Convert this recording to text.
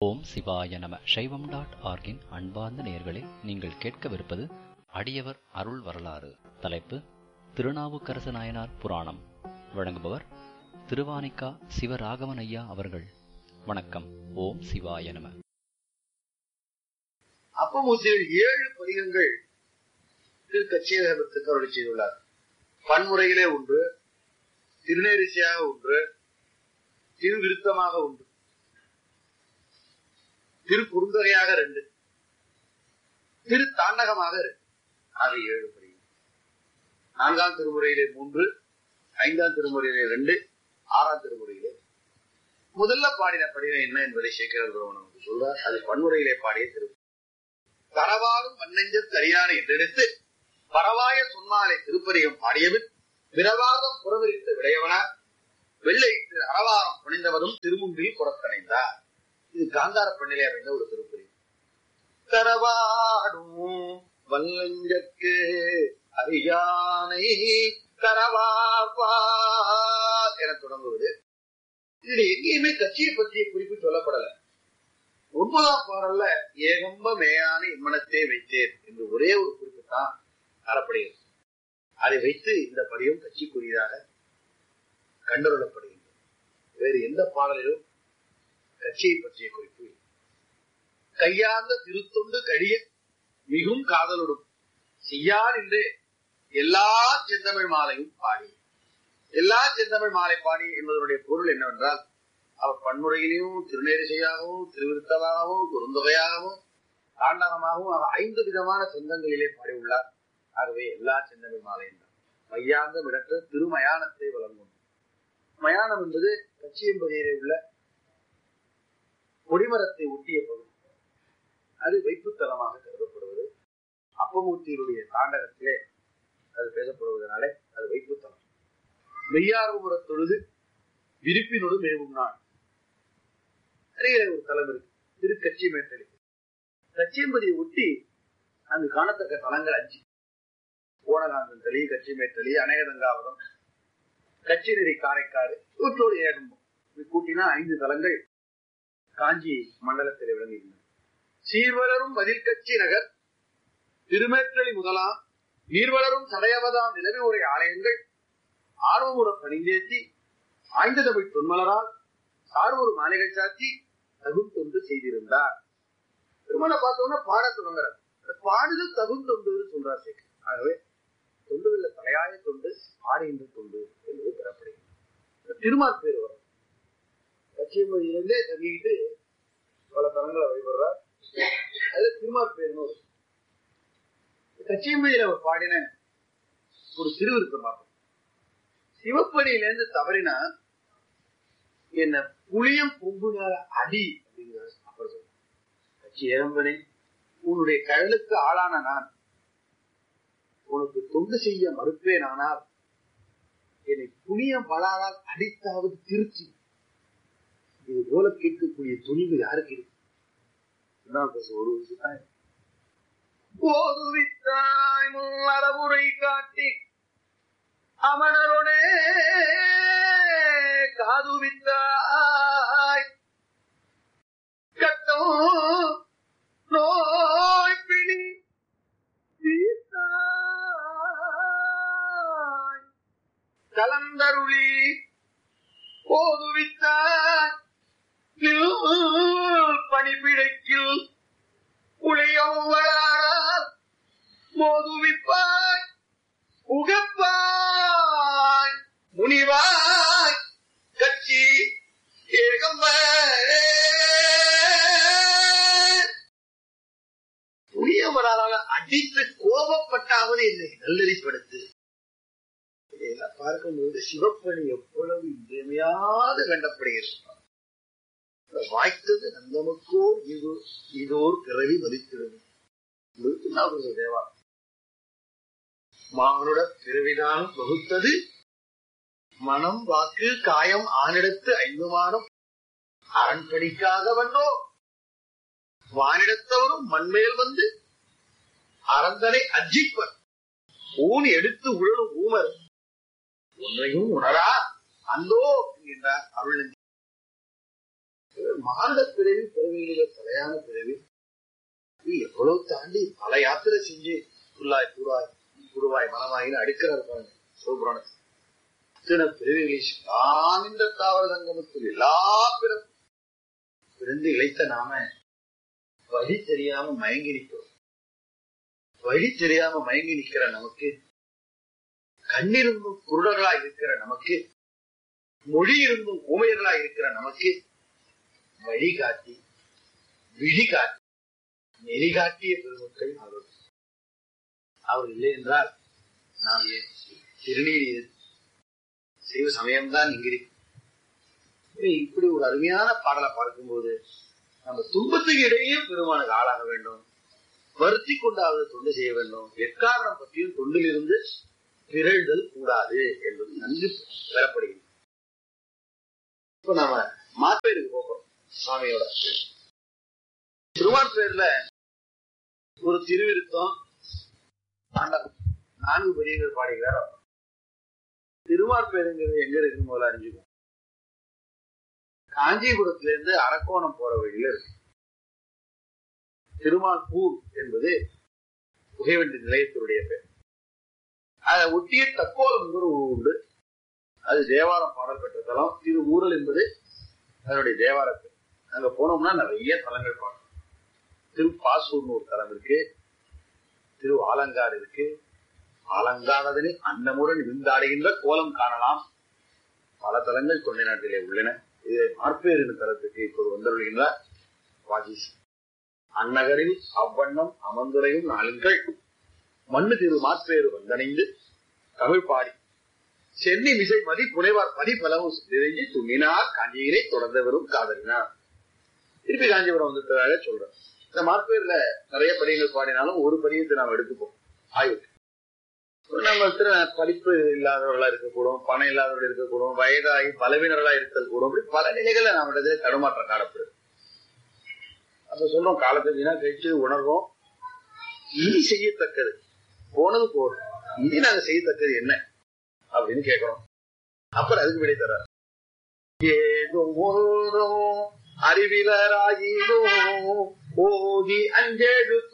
ஓம் சிவாய நம சைவம் டாட் ஆர்கின் அன்பார்ந்த நேயர்களே நீங்கள் கேட்கவிருப்பது அடியவர் அருள் வரலாறு தலைப்பு திருநாவுக்கரசு நாயனார் புராணம் வழங்குபவர் திருவானிக்கா சிவராகவன் ஐயா அவர்கள் வணக்கம் ஓம் சிவாய நம அப்பமூசியில் ஏழு பதிகங்கள் திரு கச்சியகத்துக்கு அருளி செய்துள்ளார் பன்முறையிலே ஒன்று திருநேரிசையாக ஒன்று திருவிருத்தமாக ஒன்று திரு குறுந்தொகையாக ரெண்டு திரு தாண்டகமாக ரெண்டு ஆக ஏழு பதிகம் நான்காம் திருமுறையிலே மூன்று ஐந்தாம் திருமுறையிலே ரெண்டு ஆறாம் திருமுறையிலே முதல்ல பாடின படிவம் என்ன என்பதை சேகர் நமக்கு சொல்றார் அது பன்முறையிலே பாடிய திரு தரவாரும் மண்ணெஞ்ச தரியான என்றெடுத்து பரவாய சொன்னாலே திருப்பதிகம் பாடியவன் விரவாதம் புறவிரித்த விளையவனார் வெள்ளையிட்டு அறவாரம் புனிந்தவரும் திருமுன்பில் புறக்கணைந்தார் இது காந்தார பெண்ணிலே அமைந்த ஒரு திருப்பதி தரவாடும் வல்லஞ்சற்கு அறியானை தரவார்பார் என தொடங்குவது இதுல எங்கேயுமே கட்சியை பற்றிய குறிப்பு சொல்லப்படல ஒன்பதாம் பாடல்ல ஏகம்ப மேயான இம்மனத்தை வைத்தேன் என்று ஒரே ஒரு குறிப்பு தான் தரப்படுகிறது அதை வைத்து இந்த பதியம் கட்சிக்குரியதாக கண்டறியப்படுகின்றது வேறு எந்த பாடலிலும் கட்சியை பற்றிய குறிப்பு இல்லை. கையார்ந்த திருத்தொண்டு கழிய மிகும் காதலுடும் செய்யார் என்றே எல்லா செந்தமிழ் மாலையும் பாடி எல்லா செந்தமிழ் மாலை பாடி என்பதனுடைய பொருள் என்னவென்றால் அவர் பன்முறையிலையும் திருநேரிசையாகவும் திருவிருத்தமாகவும் குறுந்தொகையாகவும் தாண்டகமாகவும் அவர் ஐந்து விதமான சொந்தங்களிலே பாடியுள்ளார் ஆகவே எல்லா செந்தமிழ் மாலையும் தான் மையாந்த விடற்ற திருமயானத்தை வழங்கும் மயானம் என்பது கச்சியம்பதியிலே உள்ள கொடிமரத்தை ஒட்டிய பகுதி அது வைப்புத்தலமாக கருதப்படுவது அப்பமூர்த்தியினுடைய தாண்டகத்திலே அது பேசப்படுவதனாலே அது வைப்புத்தலம் மெய்யார்வமுற தொழுது விருப்பினோடு மேவும் நாள் அருகிலே ஒரு தலம் இருக்கு திரு கச்சி மேட்டலி கச்சியம்பதியை ஒட்டி அங்கு காணத்தக்க தலங்கள் அஞ்சு ஓனகாந்தன் தளி கச்சி மேட்டலி அநேகதங்காவரம் கச்சி நெறி காரைக்காடு இவற்றோடு ஏகம்பம் இது கூட்டினா ஐந்து தலங்கள் காஞ்சி மண்டலத்தில் விளங்குகின்றன சீர்வளரும் மதில் கட்சி நகர் திருமேற்றலி முதலாம் நீர்வளரும் சடையவதாம் நிலவி உரை ஆலயங்கள் ஆர்வமுற பணிந்தேத்தி ஆய்ந்த தமிழ் தொன்மலரால் சார்வொரு மாலைகள் சாத்தி தகும் தொண்டு செய்திருந்தார் திருமண பார்த்தோம்னா பாட தொடங்குறார் அந்த பாடுதல் தகும் தொண்டுன்னு சொல்றார் சேகர் ஆகவே தொண்டுகள்ல தலையாய தொண்டு ஆடுகின்ற தொண்டு என்பது பெறப்படுகிறது திருமால் பேர் வரும் கட்சியமொழியிலிருந்தே தங்கிட்டு பல தலங்களை வழிபடுறார் அதுல திருமால் பேர்னு வரும் கட்சியமொழியில அவர் பாடின ஒரு திருவிருத்தம் பார்ப்போம் சிவப்படியிலேருந்து தவறினா என்ன புளியம் கொம்புனால அடி அப்படிங்கிறார் அப்புறம் சொல்ற கட்சி ஏகம்பனே உன்னுடைய கழலுக்கு ஆளான நான் உனக்கு தொண்டு செய்ய மறுப்பேன் ஆனால் என்னை புளியம் பலாரால் அடித்தாவது திருச்சி இது போல கேட்கக்கூடிய துணிவு யாருக்கு இருக்கு இதுதான் பேச ஒரு விஷயம் போதுவித்தாய் முன்னறவுரை காட்டி அமணருடே காதுவித்தாய் கட்டம் நோய் பிடி தீர்த்தாய். கலந்தருளி போதுவித்தாய் பணிபிழைக்கில் புளியம் வளாரால் மோதுவிப்பாய் உகப்பாய் முனிவாய் கட்சி ஏகம்ப புளியவரால் அடித்து கோபப்பட்டாவது என்னை நல்லறிப்படுத்து இதையெல்லாம் பார்க்கும்போது சிவப்பணி எவ்வளவு இன்றியமையாது கண்டப்படுகிறது வாய்த்தது நந்தமுக்கோ இது இதோர் பிறவி மதித்திடுது தேவா மானுட பிறவிதான் வகுத்தது மனம் வாக்கு காயம் ஆனிடத்து ஐந்துமானம் அரண்படிக்காக வந்தோ வானிடத்தவரும் மண்மேல் வந்து அரந்தனை அஜிப்பர் ஊன் எடுத்து உழலும் ஊமர் ஒன்றையும் உணரா அந்தோ என்கின்றார் அருள் மானுட பிறவி பிறவிகளில தலையான பிறவி இது எவ்வளவு தாண்டி பல யாத்திரை செஞ்சு புல்லாய் கூறாய் குருவாய் மனமாயின்னு அடுக்கிறார் பாருங்க சிவபுராணத்தில் இத்தனை பிறவிகளை நான் இந்த தாவர சங்கமத்தில் எல்லா பிறப்பு பிறந்து இழைத்த நாம வழி தெரியாம மயங்கி நிற்கிறோம் வழி தெரியாம மயங்கி நிக்கிற நமக்கு கண்ணிருந்தும் குருடர்களா இருக்கிற நமக்கு மொழி இருந்தும் ஊமையர்களா இருக்கிற நமக்கு வழிகாட்டி விழி காட்டி நெறி காட்டிய பெருமக்கள் அவர் அவர் இல்லை என்றால் நாம் ஏன் திருநீர் சைவ சமயம்தான் இங்கிருக்கு இப்படி ஒரு அருமையான பாடலை பார்க்கும்போது நம்ம துன்பத்துக்கு இடையே பெருமானுக்கு ஆளாக வேண்டும் வருத்தி கொண்டாவது தொண்டு செய்ய வேண்டும் எக்காரணம் பற்றியும் தொண்டிலிருந்து பிறழ்தல் கூடாது என்பது நன்கு பெறப்படுகிறது இப்ப நாம மாப்பேருக்கு போகிறோம் சுவாமியோட திருவார்பேர்ல ஒரு திருவிருத்தம் ஆண்டவன் நான்கு பெரியவர் பாடுகிறார் திருவார்பேருங்கிறது எங்க இருக்கு முதல்ல அறிஞ்சுக்கும் காஞ்சிபுரத்துல இருந்து அரக்கோணம் போற வழியில இருக்கு திருமால்பூர் என்பது புகைவண்டி நிலையத்தினுடைய பேர் அதை ஒட்டிய தக்கோலம் ஒரு ஊர் உண்டு அது தேவாரம் பாடல் பெற்ற தலம் திரு ஊரல் என்பது அதனுடைய தேவார பேர் அங்க போனோம்னா நிறைய தலங்கள் பார்க்கணும் திருப்பாசூர்னு ஒரு தலம் இருக்கு திரு ஆலங்காடு இருக்கு ஆலங்கானதனை அன்னமுடன் விந்தாடுகின்ற கோலம் காணலாம் பல தலங்கள் தொண்டை நாட்டிலே உள்ளன இதை மார்பேர் என்ற தலத்துக்கு இப்போது வந்தருள்கின்றார் வாகிஸ் அந்நகரில் அவ்வண்ணம் அமர்ந்துரையும் நாளுங்கள் மண்ணு திரு மாற்பேறு வந்தணைந்து தமிழ் பாடி சென்னி மிசை மதி புனைவார் பதி பலவும் நிறைஞ்சி துணினார் காஞ்சியிலே தொடர்ந்து வரும் காதலினார் திருப்பி காஞ்சிபுரம் வந்ததாக சொல்றேன் இந்த மாற்பேர்ல நிறைய படிகள் பாடினாலும் ஒரு படியத்தை நாம் எடுத்துப்போம் ஆய்வுக்கு நம்ம திரு படிப்பு இல்லாதவர்களா இருக்கக்கூடும் பணம் இல்லாதவர்கள் இருக்கக்கூடும் வயதாகி பலவீனர்களா இருத்தல் கூடும் இப்படி பல நிலைகள்ல நம்மிடத்துல தடுமாற்றம் காணப்படுது அப்ப சொல்றோம் காலத்தை வீணா கழிச்சு உணர்வோம் இனி செய்யத்தக்கது போனது போதும் இனி நாங்க செய்யத்தக்கது என்ன அப்படின்னு கேட்கிறோம் அப்புறம் அதுக்கு விடை தர ஏதோ அறிவிலராயினோ ஓதி அஞ்செழு